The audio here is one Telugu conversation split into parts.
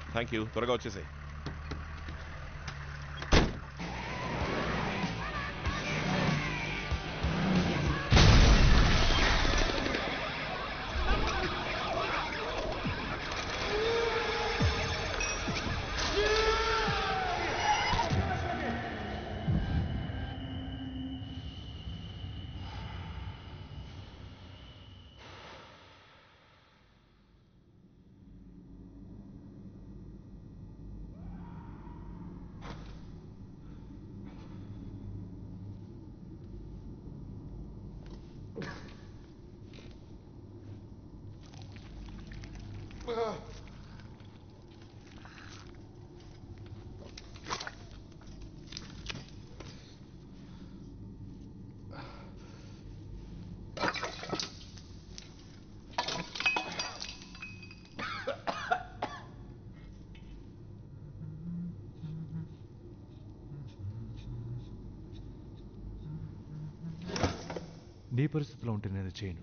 థ్యాంక్ యూ త్వరగా వచ్చేసాయి నీ పరిస్థితిలో ఉంటే నేను చేయను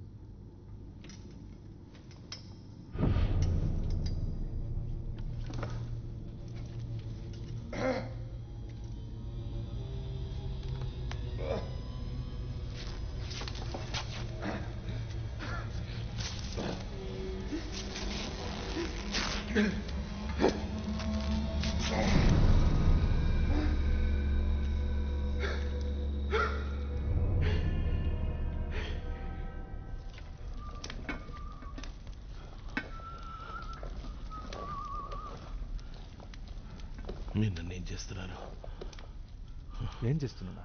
మీరు నన్ను ఏం చేస్తున్నారు ఏం చేస్తున్నా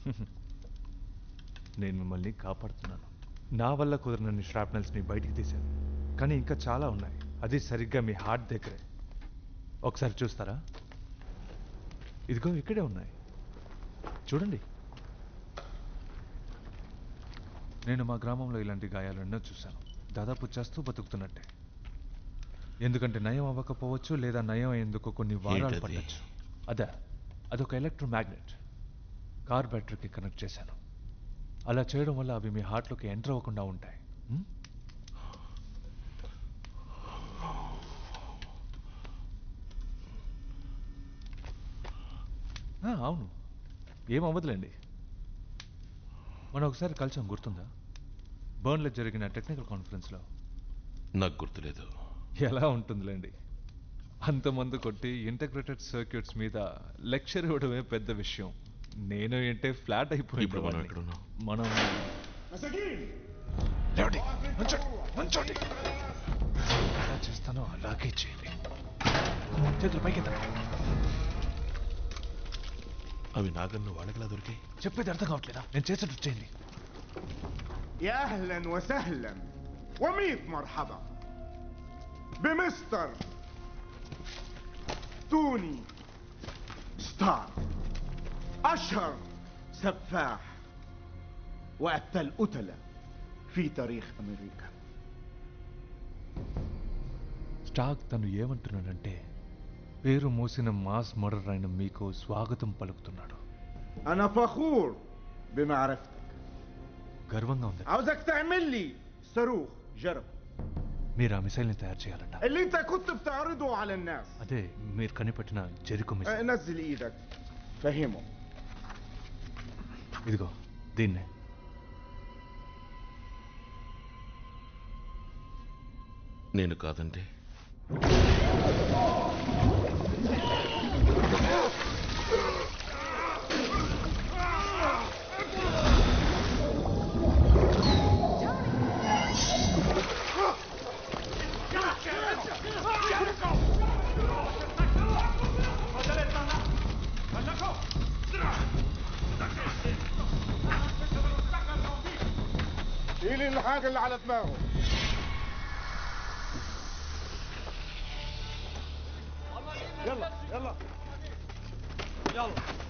నేను మిమ్మల్ని కాపాడుతున్నాను నా వల్ల కుదిరినన్ని ని బయటికి తీశాను కానీ ఇంకా చాలా ఉన్నాయి అది సరిగ్గా మీ హార్ట్ దగ్గరే ఒకసారి చూస్తారా ఇదిగో ఇక్కడే ఉన్నాయి చూడండి నేను మా గ్రామంలో ఇలాంటి గాయాలు ఎన్నో చూశాను దాదాపు చేస్తూ బతుకుతున్నట్టే ఎందుకంటే నయం అవ్వకపోవచ్చు లేదా నయం అయ్యేందుకు కొన్ని వారాలు ఏంటది? పట్టచ్చు అదా అదొక ఎలక్ట్రోమాగ్నెట్ కార్ బ్యాటరీకి కనెక్ట్ చేశాను అలా చేయడం వల్ల అవి మీ హార్ట్లోకి ఎంటర్ అవ్వకుండా ఉంటాయి ఉం? ఆ, అవును ఏం అవ్వదులేండి మనం ఒకసారి కలిసాం గుర్తుందా బర్న్లో జరిగిన టెక్నికల్ కాన్ఫరెన్స్లో నాకు గుర్తులేదు ఎలా ఉంటుందిలేండి అంతమంది కొట్టి ఇంటగ్రేటెడ్ సర్క్యూట్స్ మీద లెక్చర్ ఇవ్వడమే పెద్ద విషయం నేను ఏంటే ఫ్లాట్ అయిపోయింది ఇప్పుడు మనం అవన్నీ. ఎక్కడున్నాం? మనం مساكين లేవండి, నుంచోండి, నుంచోండి. ఎలా చేస్తానో అలాగే చేయండి చేతులు పైకి అవి నాగన్ను వాళ్ళకిలా దొరికాయి చెప్పేది అర్థం కావట్లేదా నేను చేసేటట్టు చేయండి يا اهلا وسهلا وميت مرحبا بمستر توني ستار اشهر سفاح وقتل قتلة في تاريخ امريكا స్టాక్ తను ఏమంటున్నాడంటే పేరు మోసిన మాస్ మర్డర్ అయిన మీకు స్వాగతం పలుకుతున్నాడు انا فخور بمعرفتك గర్వంగా ఉంది عاوزك تعمل لي صاروخ جرب మీరు ఆ మిసైల్ని తయారు చేయాలంట اللي انت كنت بتعرضه على الناس అదే మీరు కనిపెట్టిన జెరికో اه، మిసైల్ نزل ايدك فهمهم ఇదిగో దీన్నే నేను కాదంటే شيل الحاجة اللي على دماغه يلا يلا يلا